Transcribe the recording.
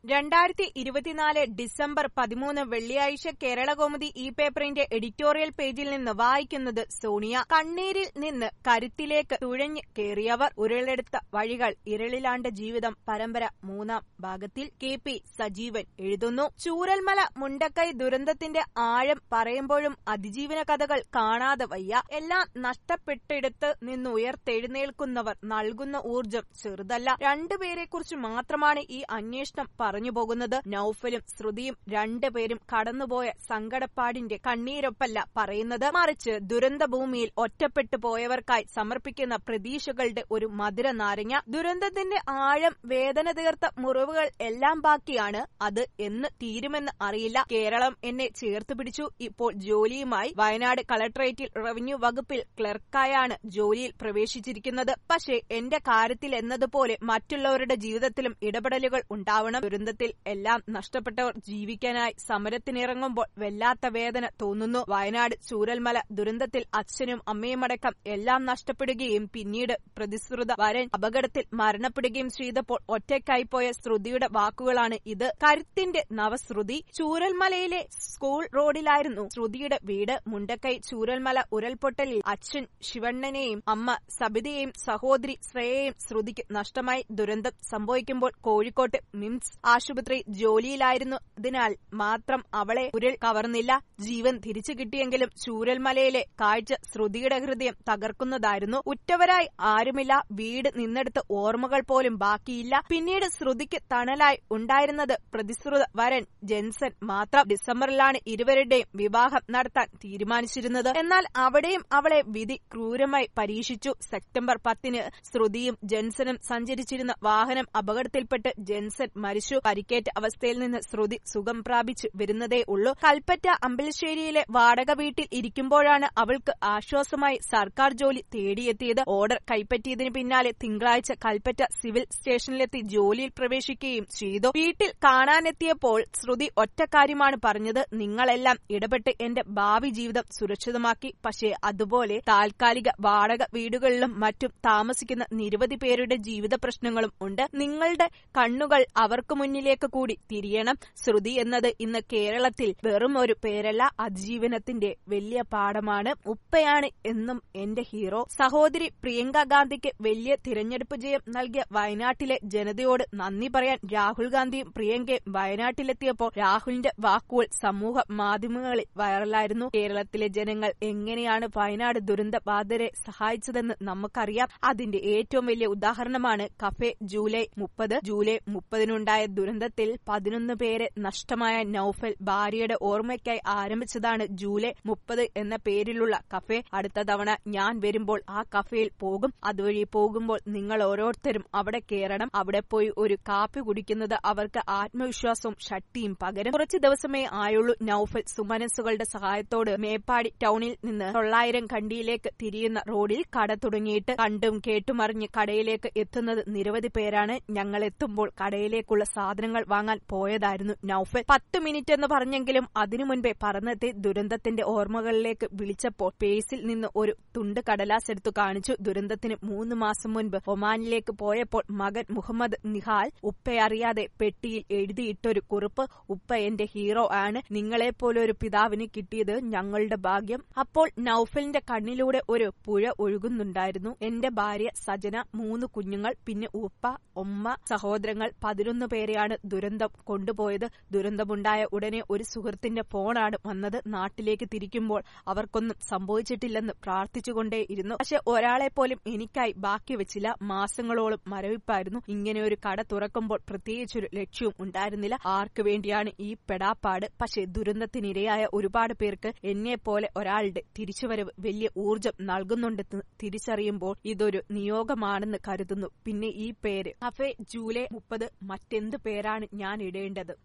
രണ്ടായിരത്തി ഇരുപത്തിനാല് ഡിസംബർ പതിമൂന്ന് വെള്ളിയാഴ്ച കേരളകൗമുദി ഈ പേപ്പറിന്റെ എഡിറ്റോറിയൽ പേജിൽ നിന്ന് വായിക്കുന്നത് സോണിയ കണ്ണീരിൽ നിന്ന് കരുത്തിലേക്ക് തുഴഞ്ഞ് കേറിയവർ ഉരുളെടുത്ത വഴികൾ ഇരളിലാണ്ട ജീവിതം പരമ്പര മൂന്നാം ഭാഗത്തിൽ കെ പി സജീവൻ എഴുതുന്നു ചൂരൽമല മുണ്ടക്കൈ ദുരന്തത്തിന്റെ ആഴം പറയുമ്പോഴും അതിജീവന കഥകൾ കാണാതെ വയ്യ എല്ലാം നഷ്ടപ്പെട്ടിടത്ത് നിന്ന് ഉയർത്തെഴുന്നേൽക്കുന്നവർ നൽകുന്ന ഊർജം ചെറുതല്ല രണ്ടുപേരെക്കുറിച്ച് മാത്രമാണ് ഈ അന്വേഷണം പറഞ്ഞു പോകുന്നത് നൌഫലും ശ്രുതിയും രണ്ടുപേരും കടന്നുപോയ സങ്കടപ്പാടിന്റെ കണ്ണീരൊപ്പല്ല പറയുന്നത് മറിച്ച് ദുരന്തഭൂമിയിൽ ഒറ്റപ്പെട്ടു പോയവർക്കായി സമർപ്പിക്കുന്ന പ്രതീക്ഷകളുടെ ഒരു മധുര നാരങ്ങ ദുരന്തത്തിന്റെ ആഴം വേദന തീർത്ത മുറിവുകൾ എല്ലാം ബാക്കിയാണ് അത് എന്ന് തീരുമെന്ന് അറിയില്ല കേരളം എന്നെ ചേർത്ത് പിടിച്ചു ഇപ്പോൾ ജോലിയുമായി വയനാട് കളക്ടറേറ്റിൽ റവന്യൂ വകുപ്പിൽ ക്ലർക്കായാണ് ജോലിയിൽ പ്രവേശിച്ചിരിക്കുന്നത് പക്ഷേ എന്റെ കാര്യത്തിൽ എന്നതുപോലെ മറ്റുള്ളവരുടെ ജീവിതത്തിലും ഇടപെടലുകൾ ഉണ്ടാവണം ദുരന്തത്തിൽ എല്ലാം നഷ്ടപ്പെട്ടവർ ജീവിക്കാനായി സമരത്തിനിറങ്ങുമ്പോൾ വല്ലാത്ത വേദന തോന്നുന്നു വയനാട് ചൂരൽമല ദുരന്തത്തിൽ അച്ഛനും അമ്മയുമടക്കം എല്ലാം നഷ്ടപ്പെടുകയും പിന്നീട് പ്രതിശ്രുത വരൻ അപകടത്തിൽ മരണപ്പെടുകയും ചെയ്തപ്പോൾ ഒറ്റയ്ക്കായിപ്പോയ ശ്രുതിയുടെ വാക്കുകളാണ് ഇത് കരുത്തിന്റെ നവശ്രുതി ചൂരൽമലയിലെ സ്കൂൾ റോഡിലായിരുന്നു ശ്രുതിയുടെ വീട് മുണ്ടക്കൈ ചൂരൽമല ഉരൽപൊട്ടലിൽ അച്ഛൻ ശിവണ്ണനെയും അമ്മ സബിതയെയും സഹോദരി ശ്രേയയും ശ്രുതിക്ക് നഷ്ടമായി ദുരന്തം സംഭവിക്കുമ്പോൾ കോഴിക്കോട്ട് മിംസ് ആശുപത്രി ജോലിയിലായിരുന്നതിനാൽ മാത്രം അവളെ ഉരുൾ കവർന്നില്ല ജീവൻ തിരിച്ചു കിട്ടിയെങ്കിലും ചൂരൽമലയിലെ കാഴ്ച ശ്രുതിയുടെ ഹൃദയം തകർക്കുന്നതായിരുന്നു ഉറ്റവരായി ആരുമില്ല വീട് നിന്നെടുത്ത ഓർമ്മകൾ പോലും ബാക്കിയില്ല പിന്നീട് ശ്രുതിക്ക് തണലായി ഉണ്ടായിരുന്നത് പ്രതിശ്രുത വരൻ ജെൻസൺ മാത്രം ഡിസംബറിലാണ് ഇരുവരുടെയും വിവാഹം നടത്താൻ തീരുമാനിച്ചിരുന്നത് എന്നാൽ അവിടെയും അവളെ വിധി ക്രൂരമായി പരീക്ഷിച്ചു സെപ്റ്റംബർ പത്തിന് ശ്രുതിയും ജെൻസനും സഞ്ചരിച്ചിരുന്ന വാഹനം അപകടത്തിൽപ്പെട്ട് ജെൻസൺ മരിച്ചു പരിക്കേറ്റ അവസ്ഥയിൽ നിന്ന് ശ്രുതി സുഖം പ്രാപിച്ചു വരുന്നതേ ഉള്ളൂ കൽപ്പറ്റ അമ്പലശ്ശേരിയിലെ വാടക വീട്ടിൽ ഇരിക്കുമ്പോഴാണ് അവൾക്ക് ആശ്വാസമായി സർക്കാർ ജോലി തേടിയെത്തിയത് ഓർഡർ കൈപ്പറ്റിയതിന് പിന്നാലെ തിങ്കളാഴ്ച കൽപ്പറ്റ സിവിൽ സ്റ്റേഷനിലെത്തി ജോലിയിൽ പ്രവേശിക്കുകയും ചെയ്തു വീട്ടിൽ കാണാനെത്തിയപ്പോൾ ശ്രുതി ഒറ്റ കാര്യമാണ് പറഞ്ഞത് നിങ്ങളെല്ലാം ഇടപെട്ട് എന്റെ ഭാവി ജീവിതം സുരക്ഷിതമാക്കി പക്ഷേ അതുപോലെ താൽക്കാലിക വാടക വീടുകളിലും മറ്റും താമസിക്കുന്ന നിരവധി പേരുടെ ജീവിത പ്രശ്നങ്ങളും ഉണ്ട് നിങ്ങളുടെ കണ്ണുകൾ അവർക്ക് മുന്നിലേക്ക് കൂടി തിരിയണം ശ്രുതി എന്നത് ഇന്ന് കേരളത്തിൽ വെറും ഒരു പേരല്ല അതിജീവനത്തിന്റെ വലിയ പാഠമാണ് ഉപ്പയാണ് എന്നും എന്റെ ഹീറോ സഹോദരി പ്രിയങ്ക ഗാന്ധിക്ക് വലിയ തിരഞ്ഞെടുപ്പ് ജയം നൽകിയ വയനാട്ടിലെ ജനതയോട് നന്ദി പറയാൻ രാഹുൽ ഗാന്ധിയും പ്രിയങ്കയും വയനാട്ടിലെത്തിയപ്പോൾ രാഹുലിന്റെ വാക്കുകൾ സമൂഹ മാധ്യമങ്ങളിൽ വൈറലായിരുന്നു കേരളത്തിലെ ജനങ്ങൾ എങ്ങനെയാണ് വയനാട് ദുരന്ത ബാധിതരെ സഹായിച്ചതെന്ന് നമുക്കറിയാം അതിന്റെ ഏറ്റവും വലിയ ഉദാഹരണമാണ് കഫേ ജൂലൈ മുപ്പത് ജൂലൈ മുപ്പതിനുണ്ടായ ദുരന്തത്തിൽ പതിനൊന്ന് പേരെ നഷ്ടമായ നൌഫൽ ഭാര്യയുടെ ഓർമ്മയ്ക്കായി ആരംഭിച്ചതാണ് ജൂലൈ മുപ്പത് എന്ന പേരിലുള്ള കഫേ അടുത്ത തവണ ഞാൻ വരുമ്പോൾ ആ കഫേയിൽ പോകും അതുവഴി പോകുമ്പോൾ നിങ്ങൾ ഓരോരുത്തരും അവിടെ കയറണം അവിടെ പോയി ഒരു കാപ്പി കുടിക്കുന്നത് അവർക്ക് ആത്മവിശ്വാസവും ശക്തിയും പകരും കുറച്ചു ദിവസമേ ആയുള്ളൂ നൌഫൽ സുമനസ്സുകളുടെ സഹായത്തോട് മേപ്പാടി ടൌണിൽ നിന്ന് തൊള്ളായിരം കണ്ടിയിലേക്ക് തിരിയുന്ന റോഡിൽ കട തുടങ്ങിയിട്ട് കണ്ടും കേട്ടുമറിഞ്ഞ് കടയിലേക്ക് എത്തുന്നത് നിരവധി പേരാണ് ഞങ്ങൾ എത്തുമ്പോൾ കടയിലേക്കുള്ള സാധനങ്ങൾ വാങ്ങാൻ പോയതായിരുന്നു നൌഫൽ പത്ത് മിനിറ്റ് എന്ന് പറഞ്ഞെങ്കിലും അതിനു മുൻപേ പറന്നെത്തി ദുരന്തത്തിന്റെ ഓർമ്മകളിലേക്ക് വിളിച്ചപ്പോൾ പേസിൽ നിന്ന് ഒരു തുണ്ട് കടലാസ് എടുത്തു കാണിച്ചു ദുരന്തത്തിന് മൂന്ന് മാസം മുൻപ് ഒമാനിലേക്ക് പോയപ്പോൾ മകൻ മുഹമ്മദ് നിഹാൽ ഉപ്പയറിയാതെ പെട്ടിയിൽ എഴുതിയിട്ടൊരു കുറിപ്പ് ഉപ്പ എന്റെ ഹീറോ ആണ് നിങ്ങളെപ്പോലെ ഒരു പിതാവിന് കിട്ടിയത് ഞങ്ങളുടെ ഭാഗ്യം അപ്പോൾ നൌഫലിന്റെ കണ്ണിലൂടെ ഒരു പുഴ ഒഴുകുന്നുണ്ടായിരുന്നു എന്റെ ഭാര്യ സജന മൂന്ന് കുഞ്ഞുങ്ങൾ പിന്നെ ഉപ്പ ഉമ്മ സഹോദരങ്ങൾ പതിനൊന്ന് പേരെയാണ് ദുരന്തം കൊണ്ടുപോയത് ദുരന്തമുണ്ടായ ഉടനെ ഒരു സുഹൃത്തിന്റെ ഫോണാണ് വന്നത് നാട്ടിലേക്ക് തിരിക്കുമ്പോൾ അവർക്കൊന്നും സംഭവിച്ചിട്ടില്ലെന്ന് പ്രാർത്ഥിച്ചുകൊണ്ടേയിരുന്നു പക്ഷെ ഒരാളെ പോലും എനിക്കായി ബാക്കി വെച്ചില്ല മാസങ്ങളോളം മരവിപ്പായിരുന്നു ഇങ്ങനെ ഒരു കട തുറക്കുമ്പോൾ പ്രത്യേകിച്ചൊരു ലക്ഷ്യവും ഉണ്ടായിരുന്നില്ല ആർക്കു വേണ്ടിയാണ് ഈ പെടാപ്പാട് പക്ഷെ ദുരന്തത്തിനിരയായ ഒരുപാട് പേർക്ക് എന്നെ പോലെ ഒരാളുടെ തിരിച്ചുവരവ് വലിയ ഊർജം നൽകുന്നുണ്ടെന്ന് തിരിച്ചറിയുമ്പോൾ ഇതൊരു നിയോഗമാണെന്ന് കരുതുന്നു പിന്നെ ഈ പേര് കഫേ ജൂലൈ മുപ്പത് മറ്റെന്ത് പേരാണ് ഞാൻ ഇടേണ്ടത്